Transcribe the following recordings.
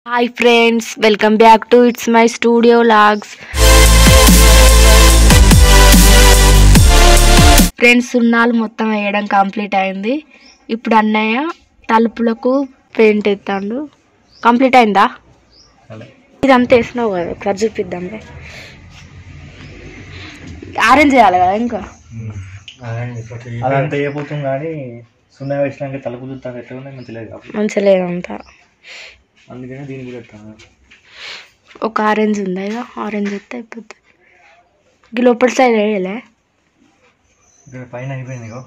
Hi friends welcome back to it's my studio logs friends సున్నాలు మొత్తం వేయడం complete అయింది ఇప్పుడు అన్నయ్య తలుపులకు పెయింట్ ఎత్తాడు కంప్లీట్ అయిందా ఇదంతా వేసినావు కదా ఒకసారి చూపిద్దాం ఆరెంజ్ చేయాలి కదా ఇంకా అదంతా అయిపోతుంది కానీ సున్నా వేసినాక తలుపు చూస్తాను ఎట్లా ఉన్నాయి మంచి లేదు కాబట్టి మంచిగా లేదంతా అందుకనే దీన్ని కూడా ఎత్తాను ఒక ఆరెంజ్ ఉంది ఇక ఆరెంజ్ ఎత్తే అయిపోతుంది ఈ లోపల సైడ్ వేయలే ఇక్కడ పైన అయిపోయింది ఇగో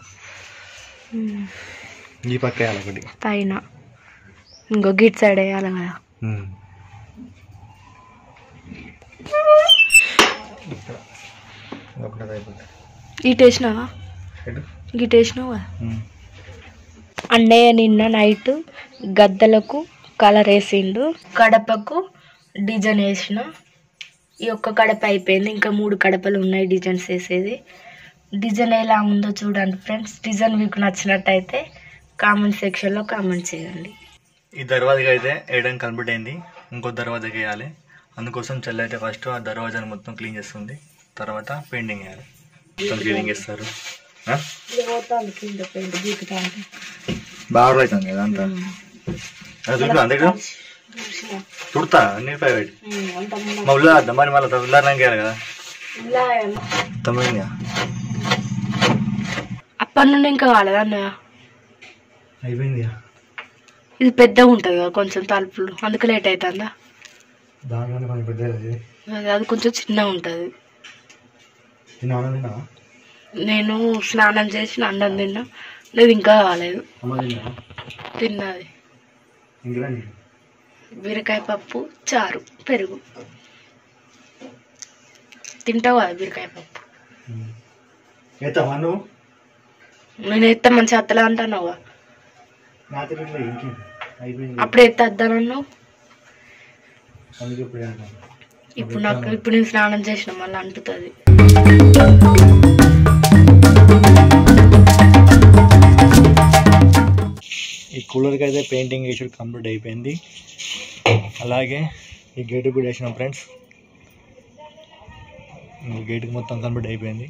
ఈ పక్క వేయాలి ఒకటి పైన ఇంకో గిట్ సైడ్ వేయాలి కదా ఒకటి అయిపోతుంది ఇటు వేసినావా ఎటు గిట్ వేసినావు కదా అన్నయ్య నిన్న నైట్ గద్దలకు కలర్ వేసిండు కడపకు డిజైన్ వేసిన ఈ ఒక్క కడప అయిపోయింది ఇంకా మూడు కడపలు ఉన్నాయి డిజైన్స్ వేసేది డిజైన్ ఎలా ఉందో చూడండి ఫ్రెండ్స్ డిజైన్ మీకు నచ్చినట్టయితే కామెంట్ సెక్షన్లో కామెంట్ చేయండి ఈ దర్వాజకి అయితే వేయడం కంప్లీట్ అయింది ఇంకో దర్వాజకి వేయాలి అందుకోసం చెల్లి అయితే ఫస్ట్ ఆ దర్వాజాని మొత్తం క్లీన్ చేస్తుంది తర్వాత పెయింటింగ్ వేయాలి మొత్తం క్లీనింగ్ చేస్తారు ఆ? బాగా అవుతుంది కదా అంతా అది చూడు అంతే కదా చుడతా అన్ని ప్రైవేట్ మా ఉల్లార మరి మళ్ళీ ఉల్లారడానికి వేయాలి కదా తొమ్మిది అప్పటి నుండి ఇంకా కాలేదా అన్నయ్య అయిపోయింది ఇది పెద్దగా ఉంటుంది కదా కొంచెం తలుపులు అందుకే లేట్ అవుతుందా దాంట్లోనే కొంచెం పెద్ద అది అది కొంచెం చిన్నగా ఉంటుంది తిన్నావా తిన్నా నేను స్నానం చేసి అన్నం తిన్నా లేదు ఇంకా కాలేదు అమ్మ తిన్నా తిన్నది ఇందులో బీరకాయ పప్పు చారు పెరుగు తింటావు కదా బీరకాయ పప్పు ఎత్తావా నువ్వు నేను ఎత్తా మంచి అత్తలే అంటున్నావు కదా. నా తిరిగిలో ఇంకేంటి అయిపోయింది అప్పుడు ఎత్తే వద్దనన్నావు అందుకే ఇప్పుడు అంటాను ఇప్పుడు నాకు ఇప్పుడు నేను స్నానం చేసిన మళ్ళీ అంటుతుంది ఈ కూలర్కి అయితే పెయింటింగ్ వేసి కంప్లీట్ అయిపోయింది అలాగే ఈ గేట్ కూడా వేసినాం ఫ్రెండ్స్ ఈ గేట్కి మొత్తం కంప్లీట్ అయిపోయింది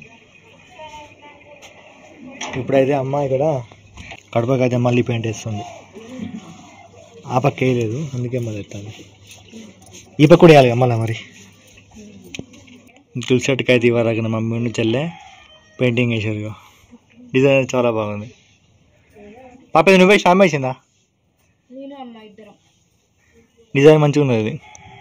ఇప్పుడైతే అమ్మ ఇక్కడ కడపకి అయితే మళ్ళీ పెయింట్ వేస్తుంది ఆ పక్క వేయలేదు అందుకే మళ్ళీ ఎత్తాను ఈ పక్క కూడా వేయాలి కదా మళ్ళీ మరి తులసి చెట్టుకి అయితే ఇవ్వరాక మమ్మీ ఉండి చెల్లె పెయింటింగ్ వేసారు ఇగో. డిజైన్ చాలా బాగుంది పాప ఇది నువ్వే షామ్ వేసిందా నేను అమ్మ ఇద్దరం డిజైన్ మంచిగా ఉన్నది ఇది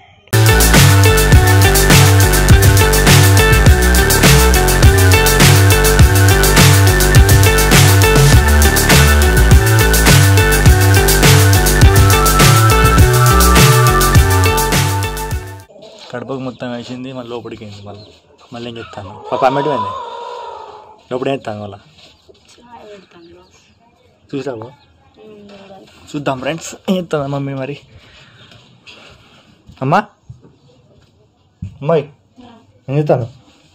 కడపకు మొత్తం వేసింది మళ్ళీ లోపలికి అయింది మళ్ళీ మళ్ళీ ఏం చెప్తాను పాప అమ్మటమైంది లోపల వేస్తాను మళ్ళీ చూసావు చూద్దాం ఫ్రెండ్స్ ఏం చెప్తుందా మమ్మీ మరి అమ్మా అమ్మాయి ఏం చెప్తాను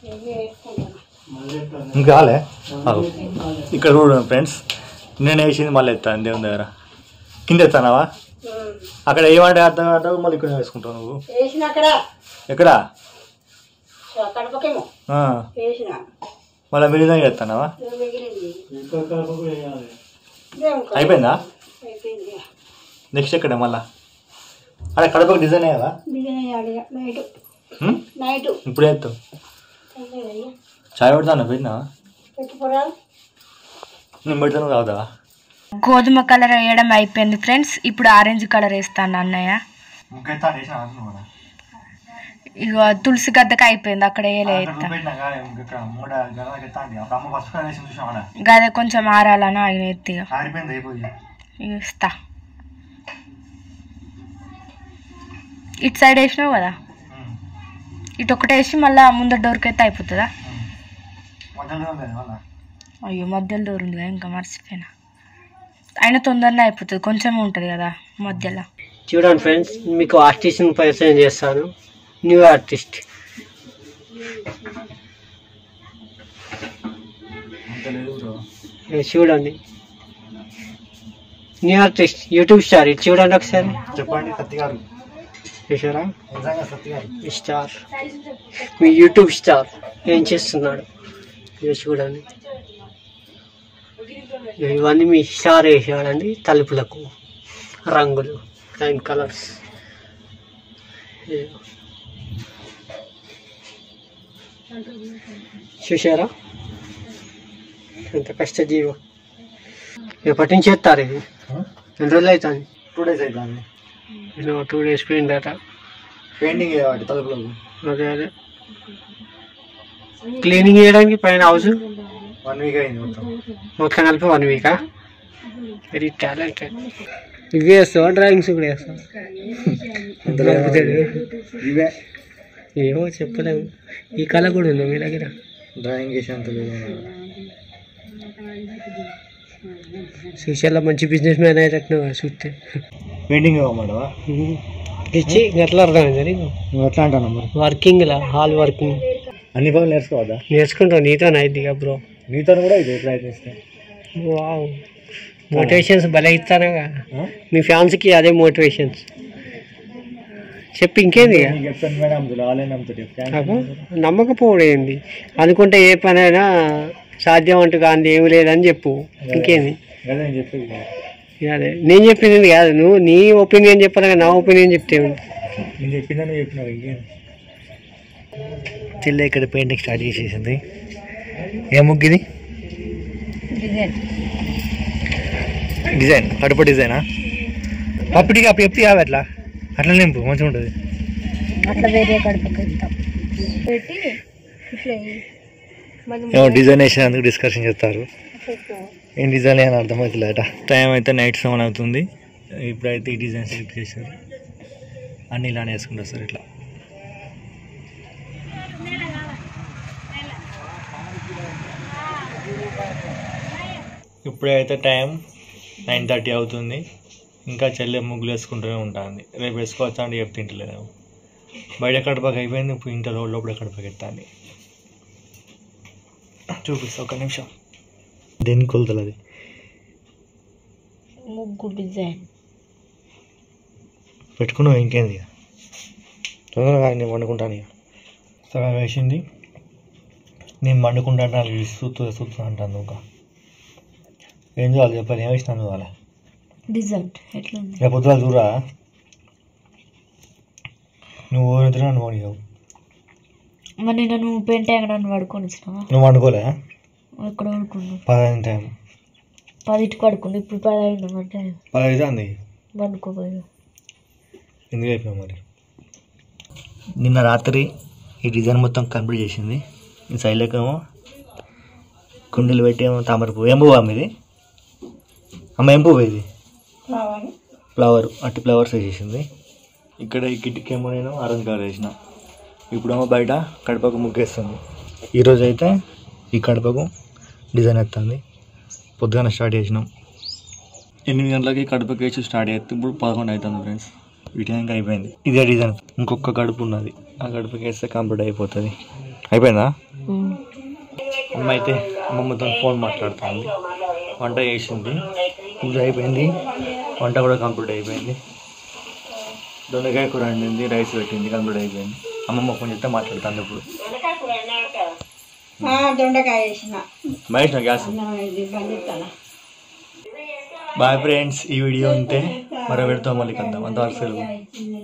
ఇంకా కాలే ఆగు. ఇక్కడ చూడండి ఫ్రెండ్స్ నేను వేసింది మళ్ళీ ఎత్తాను దేవుని దగ్గర కింద ఎత్తానావా అక్కడ ఏమంటే అర్థం అంటావు మళ్ళీ ఇక్కడ వేసుకుంటావు నువ్వు వేసిన అక్కడ ఎక్కడ కడపకేమో ఆ, వేసిన మళ్ళీ మీరు దగ్గర ఎత్తానావా మిగిలింది అయిపోయిందా అయిపోయింది నెక్స్ట్ ఎక్కడ మళ్ళా అక్కడ కడపకు డిజైన్ అయ్యావా బిగిన నైట్ హ్మ్? నైట్ ఇప్పుడు వేస్తావు చాయ్ పెడతాను పెట్టినావా పెట్టుకోరా నేను పెడతాను కావుతావా గోధుమ కలర్ వేయడం అయిపోయింది ఫ్రెండ్స్ ఇప్పుడు ఆరెంజ్ కలర్ వేస్తాను అన్నయ్య ముగ్గైతే వేసిన అనుకున్నా ఇక తులసి గద్దకి అయిపోయింది అక్కడ వేయలే ఎత్తా గదే కొంచెం ఆరాలని ఆయన ఎత్తిగా ఆరిపోయింది అయిపోయి ఇస్తా ఇటు సైడ్ వేసినావు కదా ఇటు ఒకటి వేసి మళ్ళీ ముందర డోర్కి అయితే అయిపోతుందా అయ్యో మధ్యలో డోర్ ఉంది కదా ఇంకా మర్చిపోయినా అయినా తొందరనే అయిపోతుంది కొంచెం ఉంటుంది కదా మధ్యలో చూడండి ఫ్రెండ్స్ మీకు ఆర్టిస్ట్ని పరిచయం చేస్తాను న్యూ ఆర్టిస్ట్ ఇది చూడండి న్యూ ఆర్టిస్ట్ యూట్యూబ్ స్టార్ ఇది చూడండి ఒకసారి చెప్పండి కత్తి గారు చూసారా స్టార్ మీ యూట్యూబ్ స్టార్ ఏం చేస్తున్నాడు ఇది చూడండి ఇవన్నీ మీ స్టార్ వేసాడండి తలుపులకు రంగులు నైన్ కలర్స్ చూసారా ఎంత కష్టజీవం ఎప్పటి నుంచి చేస్తారు ఇది ఎన్ని రోజులు అవుతుంది టూ డేస్ అవుతుంది టూ డేస్ పోయిందట పెయింటింగ్ చేయబట్టి తలుపులకు అదే అదే క్లీనింగ్ చేయడానికి పైన హౌస్ వన్ వీక్ అయింది మొత్తం మొత్తం కలిపి వన్ వీకా వెరీ టాలెంటెడ్ ఇవి వేస్తావా డ్రాయింగ్స్ కూడా వేస్తావా ఇవే ఏమో చెప్పలేము ఈ కళ కూడా ఉంది మీ దగ్గర డ్రాయింగ్ చేసేంత లేదు సుశాల మంచి బిజినెస్ మ్యాన్ అయ్యేటట్టు చూస్తే పెయింటింగ్ ఇవ్వమంటావా ఇచ్చి ఎట్లా అర్థమైంది నీకు నువ్వు ఎట్లా అంటాను మరి వర్కింగ్ లా హాల్ వర్కింగ్ అన్ని పనులు నేర్చుకోవద్దా నేర్చుకుంటావు నీతో అయిద్దిగా బ్రో నీతో కూడా ఇది ప్రయత్నిస్తే వావ్ మోటివేషన్స్ భలే ఇస్తానుగా మీ ఫ్యాన్స్కి అదే మోటివేషన్స్ చెప్పి ఇంకేంది ఇక? నీకు చెప్తాను మేడం నమ్ముతుంది వాళ్ళే నమ్ముతుంది అబ్బో, నమ్మకపోవడం ఏంది అనుకుంటే ఏ పనైనా సాధ్యం అంటూ కానీ ఏమి లేదని చెప్పు ఇంకేంది అదే నేను చెప్పేది ఇక అదే నేను చెప్పింది కాదు నువ్వు నీ ఒపీనియన్ చెప్పాలి నా ఒపీనియన్ చెప్తే ఉంది. నేను చెప్పిందని చెప్పినావు ఇంకేం చెల్లె ఇక్కడ పెయింటింగ్ స్టార్ట్ చేసేసింది ఏ ముగ్గిది డిజైన్ కడుపు డిజైనా పప్పిడి కాపి ఎప్పుడు కావు అట్లా అట్లా నింపు మంచిగా ఉంటుంది అట్లా వేరే కడపకి వెళ్తాం పెట్టి ఇట్లా ఏమో డిజైన్ వేసినందుకు డిస్కషన్ చేస్తారు ఏం డిజైన్ అని అర్థమవుతుందట టైం అయితే నైట్ సెవెన్ అవుతుంది ఇప్పుడైతే ఈ డిజైన్ సెలెక్ట్ చేశారు అన్ని ఇలానే వేసుకుంటారు సార్ ఇట్లా ఇప్పుడైతే టైం నైన్ థర్టీ అవుతుంది ఇంకా చెల్లె ముగ్గులు వేసుకుంటూనే ఉంటుంది రేపు వేసుకోవచ్చా అంటే చెప్తే తింటలేదు బయట కడపకి అయిపోయింది ఇప్పుడు ఇంట్లో రోడ్ లోపల కడపకి ఎత్తాలి చూపిస్తా ఒక నిమిషం దేనికి కొలుతుంది అది ముగ్గు డిజైన్ పెట్టుకున్నావు ఇంకేంది ఇక తొందరగా నేను వండుకుంటాను ఇక సగం వేసింది నేను వండుకుంటా నాకు సుత్తు సుత్తు అంటాను ఇంకా ఏం చేయాలి చెప్పాలి ఏం వేసినాను ఇవాళ డిజైన్ ఎట్లా ఉంది రేపు పొద్దున చూరా నువ్వు ఓడితే నన్ను వండియావు మరి నిన్న నువ్వు పెంట ఎక్కడ పడుకొని వచ్చినావా నువ్వు వండుకోలే ఎక్కడ పడుకున్నావు పదహైదు టైం పదిటికి పడుకుండు ఇప్పుడు పది అయింది అంటే పదహైదు అంది పడుకోపోయి ఎందుకు అయిపోయావు మరి నిన్న రాత్రి ఈ డిజైన్ మొత్తం కంప్లీట్ చేసింది ఈ సైడ్లోకేమో కుండీలు పెట్టి ఏమో తామర పువ్వు ఏం పువ్వు అమ్మ ఇది అమ్మ ఏం పువ్వు ఇది రావాలి ఫ్లవర్ అట్టి ఫ్లవర్స్ వేసేసింది ఇక్కడ ఈ కిటికేమో నేను ఆరెంజ్ కలర్ వేసిన ఇప్పుడేమో బయట కడపకు ముగ్గేస్తుంది ఈరోజు అయితే ఈ కడపకు డిజైన్ ఎత్తుంది పొద్దుగానే స్టార్ట్ చేసినాం ఎనిమిది గంటలకి కడపకి వేసి స్టార్ట్ చేస్తే ఇప్పుడు పదకొండు అవుతుంది ఫ్రెండ్స్ ఈ టైంకి అయిపోయింది ఇదే డిజైన్ ఇంకొక కడుపు ఉన్నది ఆ కడుపుకి వేస్తే కంప్లీట్ అయిపోతుంది అయిపోయిందా అమ్మ అయితే అమ్మమ్మతో ఫోన్ మాట్లాడుతుంది వంట చేసింది పూజ అయిపోయింది వంట కూడా కంప్లీట్ అయిపోయింది దొండకాయ కూర వండింది రైస్ పెట్టింది కంప్లీట్ అయిపోయింది అమ్మమ్మ ఫోన్ చేస్తే మాట్లాడుతాను ఇప్పుడు ఆ, దొండకాయ వేసిన మహేష్ నా గ్యాస్ నా ఇది బంద్ చేస్తానా బాయ్ ఫ్రెండ్స్ ఈ వీడియో ఉంటే మరో పెడతాం మళ్ళీ కద్దాం అంతవరకు సెలవు